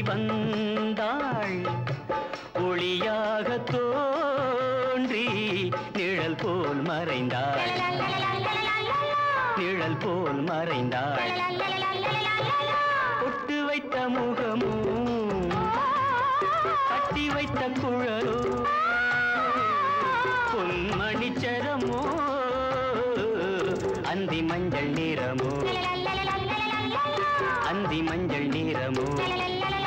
வந்தாள் ஒளியாக தோன்றி நிழல் போல் மறைந்தாள் நிழல் போல் மறைந்தாள் பொட்டு வைத்த முகமும் கட்டி வைத்த குழலோ பொன்மணிச்சரமோ அந்தி மஞ்சள் நிறமோ அந்தி மஞ்சள் நிறமோ